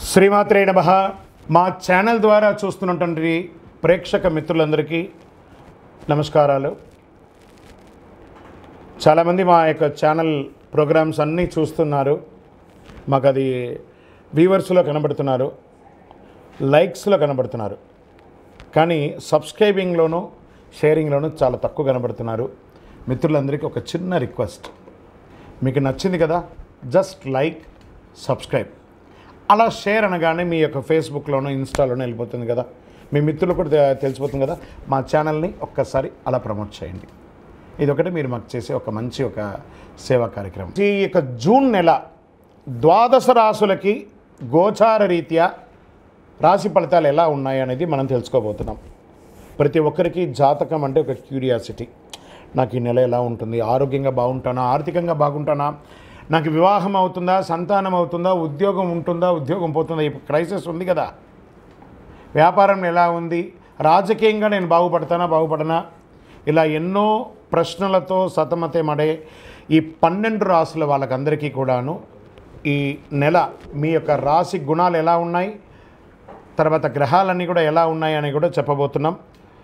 శ్రీమాత్రే నమ మా ఛానల్ ద్వారా చూస్తున్నటువంటి ప్రేక్షక మిత్రులందరికీ నమస్కారాలు చాలామంది మా యొక్క ఛానల్ ప్రోగ్రామ్స్ అన్నీ చూస్తున్నారు మాకు అది వ్యూవర్స్లో కనబడుతున్నారు లైక్స్లో కనబడుతున్నారు కానీ సబ్స్క్రైబింగ్లోనూ షేరింగ్లోనూ చాలా తక్కువ కనబడుతున్నారు మిత్రులందరికీ ఒక చిన్న రిక్వెస్ట్ మీకు నచ్చింది కదా జస్ట్ లైక్ సబ్స్క్రైబ్ అలా షేర్ అనగానే మీ యొక్క ఫేస్బుక్లోనో ఇన్స్టాలోనో వెళ్ళిపోతుంది కదా మీ మిత్రులు కూడా తె- తెలిసిపోతుంది కదా మా ఛానల్ని ఒక్కసారి అలా ప్రమోట్ చేయండి ఇది ఒకటి మీరు మాకు చేసే ఒక మంచి ఒక సేవా కార్యక్రమం ఈ యొక్క జూన్ నెల ద్వాదశ రాసులకి గోచార రీత్యా రాశి ఫలితాలు ఎలా ఉన్నాయి అనేది మనం తెలుసుకోబోతున్నాం ప్రతి ఒక్కరికి జాతకం అంటే ఒక క్యూరియాసిటీ నాకు ఈ నెల ఎలా ఉంటుంది ఆరోగ్యంగా బాగుంటానా ఆర్థికంగా బాగుంటానా నాకు వివాహం అవుతుందా సంతానం అవుతుందా ఉద్యోగం ఉంటుందా ఉద్యోగం పోతుందా ఇప్పుడు క్రైసిస్ ఉంది కదా వ్యాపారం ఎలా ఉంది రాజకీయంగా నేను బాగుపడతానా బాగుపడనా ఇలా ఎన్నో ప్రశ్నలతో సతమతమడే ఈ పన్నెండు రాసుల వాళ్ళకందరికీ కూడాను ఈ నెల మీ యొక్క రాశి గుణాలు ఎలా ఉన్నాయి తర్వాత గ్రహాలన్నీ కూడా ఎలా ఉన్నాయి అని కూడా చెప్పబోతున్నాం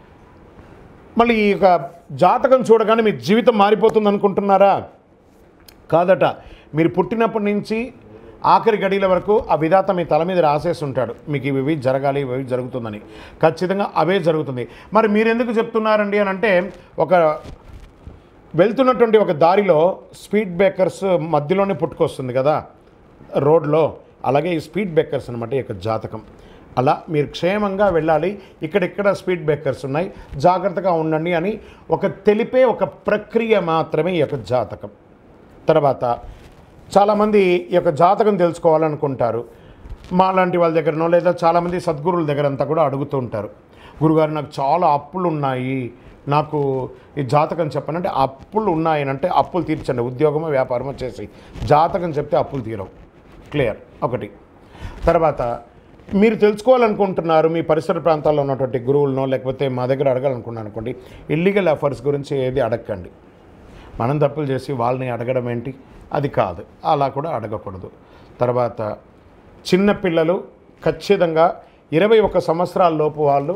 మళ్ళీ ఈ యొక్క జాతకం చూడగానే మీ జీవితం మారిపోతుంది అనుకుంటున్నారా కాదట మీరు పుట్టినప్పటి నుంచి ఆఖరి గడియల వరకు ఆ విధాత మీ తల మీద రాసేసి ఉంటాడు మీకు ఇవి ఇవి జరగాలి ఇవి ఇవి జరుగుతుందని ఖచ్చితంగా అవే జరుగుతుంది మరి మీరు ఎందుకు చెప్తున్నారండి అని అంటే ఒక వెళ్తున్నటువంటి ఒక దారిలో స్పీడ్ బ్రేకర్స్ మధ్యలోనే పుట్టుకొస్తుంది కదా రోడ్లో అలాగే ఈ స్పీడ్ బ్రేకర్స్ అనమాట ఈ యొక్క జాతకం అలా మీరు క్షేమంగా వెళ్ళాలి ఇక్కడిక్కడ స్పీడ్ బ్రేకర్స్ ఉన్నాయి జాగ్రత్తగా ఉండండి అని ఒక తెలిపే ఒక ప్రక్రియ మాత్రమే ఈ యొక్క జాతకం తర్వాత చాలామంది ఈ యొక్క జాతకం తెలుసుకోవాలనుకుంటారు మా లాంటి వాళ్ళ దగ్గరనో లేదా చాలామంది సద్గురువుల దగ్గర అంతా కూడా అడుగుతూ ఉంటారు గురుగారు నాకు చాలా అప్పులు ఉన్నాయి నాకు ఈ జాతకం చెప్పండి అంటే అప్పులు ఉన్నాయని అంటే అప్పులు తీర్చండి ఉద్యోగమో వ్యాపారమో చేసి జాతకం చెప్తే అప్పులు తీరవు క్లియర్ ఒకటి తర్వాత మీరు తెలుసుకోవాలనుకుంటున్నారు మీ పరిసర ప్రాంతాల్లో ఉన్నటువంటి గురువులనో లేకపోతే మా దగ్గర అడగాలనుకున్నాను అనుకోండి ఇల్లీగల్ అఫర్స్ గురించి ఏది అడగండి మనం తప్పులు చేసి వాళ్ళని అడగడం ఏంటి అది కాదు అలా కూడా అడగకూడదు తర్వాత చిన్నపిల్లలు ఖచ్చితంగా ఇరవై ఒక సంవత్సరాల లోపు వాళ్ళు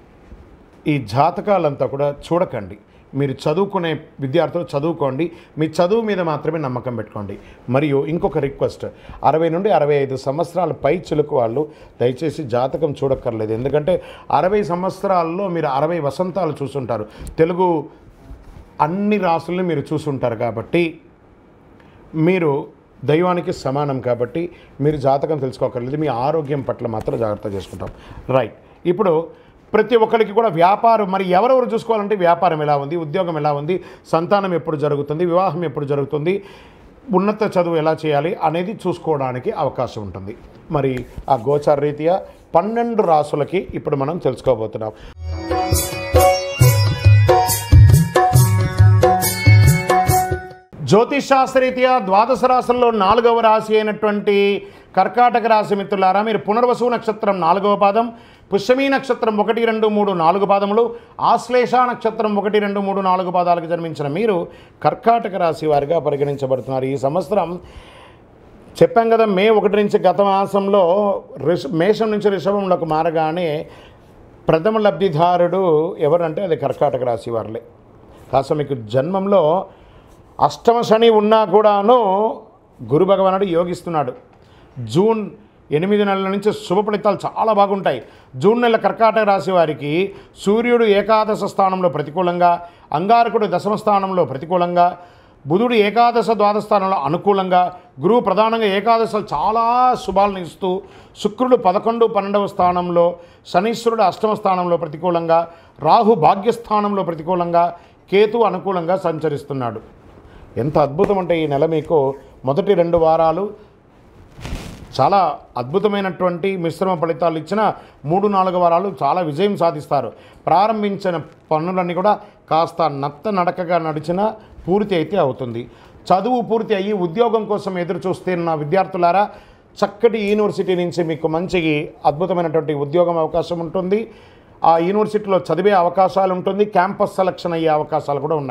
ఈ జాతకాలంతా కూడా చూడకండి మీరు చదువుకునే విద్యార్థులు చదువుకోండి మీ చదువు మీద మాత్రమే నమ్మకం పెట్టుకోండి మరియు ఇంకొక రిక్వెస్ట్ అరవై నుండి అరవై ఐదు సంవత్సరాల పై చిలుకు వాళ్ళు దయచేసి జాతకం చూడక్కర్లేదు ఎందుకంటే అరవై సంవత్సరాల్లో మీరు అరవై వసంతాలు చూసుంటారు తెలుగు అన్ని రాసుల్ని మీరు చూసుంటారు కాబట్టి మీరు దైవానికి సమానం కాబట్టి మీరు జాతకం తెలుసుకోకర్లేదు మీ ఆరోగ్యం పట్ల మాత్రం జాగ్రత్త చేసుకుంటాం రైట్ ఇప్పుడు ప్రతి ఒక్కరికి కూడా వ్యాపారం మరి ఎవరెవరు చూసుకోవాలంటే వ్యాపారం ఎలా ఉంది ఉద్యోగం ఎలా ఉంది సంతానం ఎప్పుడు జరుగుతుంది వివాహం ఎప్పుడు జరుగుతుంది ఉన్నత చదువు ఎలా చేయాలి అనేది చూసుకోవడానికి అవకాశం ఉంటుంది మరి ఆ గోచార రీత్యా పన్నెండు రాసులకి ఇప్పుడు మనం తెలుసుకోబోతున్నాం జ్యోతిష్ శాస్త్రరీత్యా ద్వాదశ రాశుల్లో నాలుగవ రాశి అయినటువంటి కర్కాటక రాశి మిత్రులారా మీరు పునర్వసు నక్షత్రం నాలుగవ పాదం పుష్యమీ నక్షత్రం ఒకటి రెండు మూడు నాలుగు పాదములు ఆశ్లేష నక్షత్రం ఒకటి రెండు మూడు నాలుగు పాదాలకు జన్మించిన మీరు కర్కాటక రాశి వారిగా పరిగణించబడుతున్నారు ఈ సంవత్సరం చెప్పాం కదా మే ఒకటి నుంచి గత మాసంలో రిష మేషం నుంచి రిషభంలోకి మారగానే ప్రథమ లబ్ధిదారుడు ఎవరంటే అది కర్కాటక రాశి వారులే కాస్త మీకు జన్మంలో అష్టమ శని ఉన్నా కూడాను గురు భగవానుడు యోగిస్తున్నాడు జూన్ ఎనిమిది నెలల నుంచి శుభ ఫలితాలు చాలా బాగుంటాయి జూన్ నెల కర్కాటక రాశి వారికి సూర్యుడు ఏకాదశ స్థానంలో ప్రతికూలంగా అంగారకుడు దశమ స్థానంలో ప్రతికూలంగా బుధుడు ఏకాదశ ద్వాదశ స్థానంలో అనుకూలంగా గురువు ప్రధానంగా ఏకాదశలు చాలా శుభాలను ఇస్తూ శుక్రుడు పదకొండు పన్నెండవ స్థానంలో శనీశ్వరుడు అష్టమ స్థానంలో ప్రతికూలంగా రాహు భాగ్యస్థానంలో ప్రతికూలంగా కేతు అనుకూలంగా సంచరిస్తున్నాడు ఎంత అద్భుతం అంటే ఈ నెల మీకు మొదటి రెండు వారాలు చాలా అద్భుతమైనటువంటి మిశ్రమ ఫలితాలు ఇచ్చిన మూడు నాలుగు వారాలు చాలా విజయం సాధిస్తారు ప్రారంభించిన పనులన్నీ కూడా కాస్త నత్త నడకగా నడిచిన పూర్తి అయితే అవుతుంది చదువు పూర్తి అయ్యి ఉద్యోగం కోసం ఎదురు చూస్తున్న విద్యార్థులారా చక్కటి యూనివర్సిటీ నుంచి మీకు మంచి అద్భుతమైనటువంటి ఉద్యోగం అవకాశం ఉంటుంది ఆ యూనివర్సిటీలో చదివే అవకాశాలు ఉంటుంది క్యాంపస్ సెలక్షన్ అయ్యే అవకాశాలు కూడా ఉన్నాయి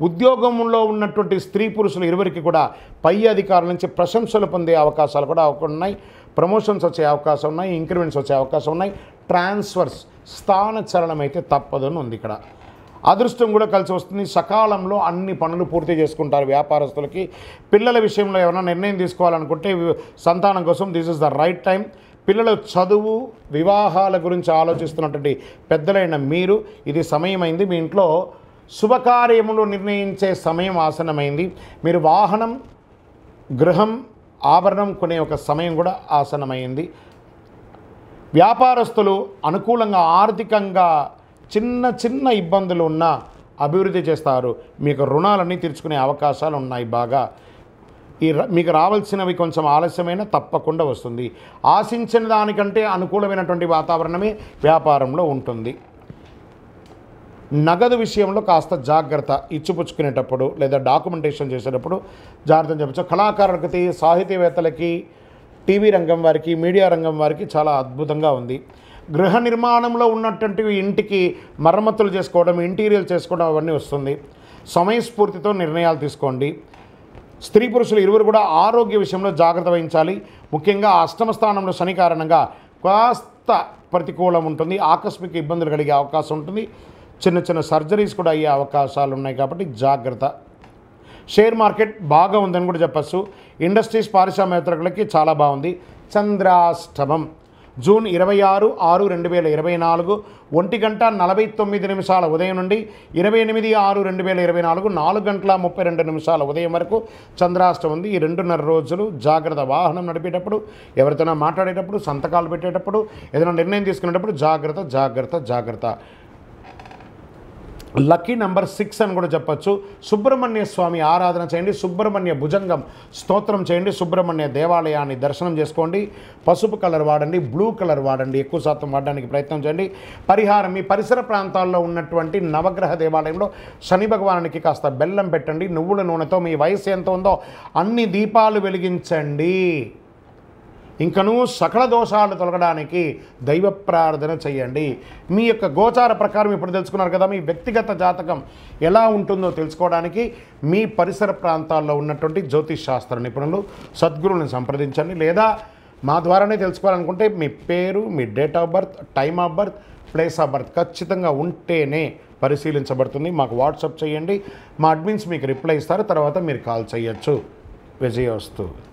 ఉద్యోగంలో ఉన్నటువంటి స్త్రీ పురుషులు ఇరువురికి కూడా పై అధికారుల నుంచి ప్రశంసలు పొందే అవకాశాలు కూడా ఉన్నాయి ప్రమోషన్స్ వచ్చే అవకాశం ఉన్నాయి ఇంక్రిమెంట్స్ వచ్చే అవకాశం ఉన్నాయి ట్రాన్స్ఫర్స్ స్థానచలనం అయితే తప్పదని ఉంది ఇక్కడ అదృష్టం కూడా కలిసి వస్తుంది సకాలంలో అన్ని పనులు పూర్తి చేసుకుంటారు వ్యాపారస్తులకి పిల్లల విషయంలో ఏమైనా నిర్ణయం తీసుకోవాలనుకుంటే వి- సంతానం కోసం this is the right time పిల్లల చదువు వివాహాల గురించి ఆలోచిస్తున్నటువంటి పెద్దలైన మీరు ఇది సమయమైంది మీ ఇంట్లో శుభకార్యములు నిర్ణయించే సమయం ఆసనమైంది మీరు వాహనం గృహం ఆభరణం కొనే ఒక సమయం కూడా ఆసనమైంది వ్యాపారస్తులు అనుకూలంగా ఆర్థికంగా చిన్న చిన్న ఇబ్బందులు ఉన్నా అభివృద్ధి చేస్తారు మీకు రుణాలన్నీ తీర్చుకునే అవకాశాలు ఉన్నాయి బాగా ఈ ర- మీకు రావాల్సినవి కొంచెం ఆలస్యమైన తప్పకుండా వస్తుంది ఆశించిన దానికంటే అనుకూలమైనటువంటి వాతావరణమే వ్యాపారంలో ఉంటుంది నగదు విషయంలో కాస్త జాగ్రత్త ఇచ్చిపుచ్చుకునేటప్పుడు లేదా డాక్యుమెంటేషన్ చేసేటప్పుడు జాగ్రత్త చెప్పచ్చు కళాకారులకి సాహితీవేత్తలకి టీవీ రంగం వారికి మీడియా రంగం వారికి చాలా అద్భుతంగా ఉంది గృహ నిర్మాణంలో ఉన్నటువంటి ఇంటికి మరమ్మతులు చేసుకోవడం ఇంటీరియర్ చేసుకోవడం అవన్నీ వస్తుంది సమయస్ఫూర్తితో నిర్ణయాలు తీసుకోండి స్త్రీ పురుషులు ఇరువురు కూడా ఆరోగ్య విషయంలో జాగ్రత్త వహించాలి ముఖ్యంగా అష్టమ స్థానంలో శని కారణంగా కాస్త ప్రతికూలం ఉంటుంది ఆకస్మిక ఇబ్బందులు కలిగే అవకాశం ఉంటుంది చిన్న చిన్న సర్జరీస్ కూడా అయ్యే అవకాశాలు ఉన్నాయి కాబట్టి జాగ్రత్త షేర్ మార్కెట్ బాగా ఉందని కూడా చెప్పచ్చు ఇండస్ట్రీస్ పారిశ్రామికవేత్తలకి చాలా బాగుంది చంద్రాష్టమం జూన్ ఇరవై ఆరు ఆరు రెండు వేల ఇరవై నాలుగు ఒంటి గంట నలభై తొమ్మిది నిమిషాల ఉదయం నుండి ఇరవై ఎనిమిది ఆరు రెండు వేల ఇరవై నాలుగు నాలుగు గంటల ముప్పై రెండు నిమిషాల ఉదయం వరకు చంద్రాష్టమం ఉంది ఈ రెండున్నర రోజులు జాగ్రత్త వాహనం నడిపేటప్పుడు ఎవరితోనైనా మాట్లాడేటప్పుడు సంతకాలు పెట్టేటప్పుడు ఏదైనా నిర్ణయం తీసుకునేటప్పుడు జాగ్రత్త జాగ్రత్త జాగ్రత్త లక్కీ నెంబర్ సిక్స్ అని కూడా చెప్పొచ్చు సుబ్రహ్మణ్య స్వామి ఆరాధన చేయండి సుబ్రహ్మణ్య భుజంగం స్తోత్రం చేయండి సుబ్రహ్మణ్య దేవాలయాన్ని దర్శనం చేసుకోండి పసుపు కలర్ వాడండి బ్లూ కలర్ వాడండి ఎక్కువ శాతం వాడడానికి ప్రయత్నం చేయండి పరిహారం మీ పరిసర ప్రాంతాల్లో ఉన్నటువంటి నవగ్రహ దేవాలయంలో శని భగవానునికి కాస్త బెల్లం పెట్టండి నువ్వుల నూనెతో మీ వయసు ఎంత ఉందో అన్ని దీపాలు వెలిగించండి ఇంకనూ సకల దోషాలు తొలగడానికి దైవ ప్రార్థన చేయండి మీ యొక్క గోచార ప్రకారం ఇప్పుడు తెలుసుకున్నారు కదా మీ వ్యక్తిగత జాతకం ఎలా ఉంటుందో తెలుసుకోవడానికి మీ పరిసర ప్రాంతాల్లో ఉన్నటువంటి జ్యోతిష్ శాస్త్ర నిపుణులు సద్గురువుని సంప్రదించండి లేదా మా ద్వారానే తెలుసుకోవాలనుకుంటే మీ పేరు మీ date of birth time of birth place of birth ఖచ్చితంగా ఉంటేనే పరిశీలించబడుతుంది మాకు వాట్సాప్ చేయండి మా అడ్మిన్స్ మీకు రిప్లై ఇస్తారు తర్వాత మీరు కాల్ చేయొచ్చు విజయవస్తు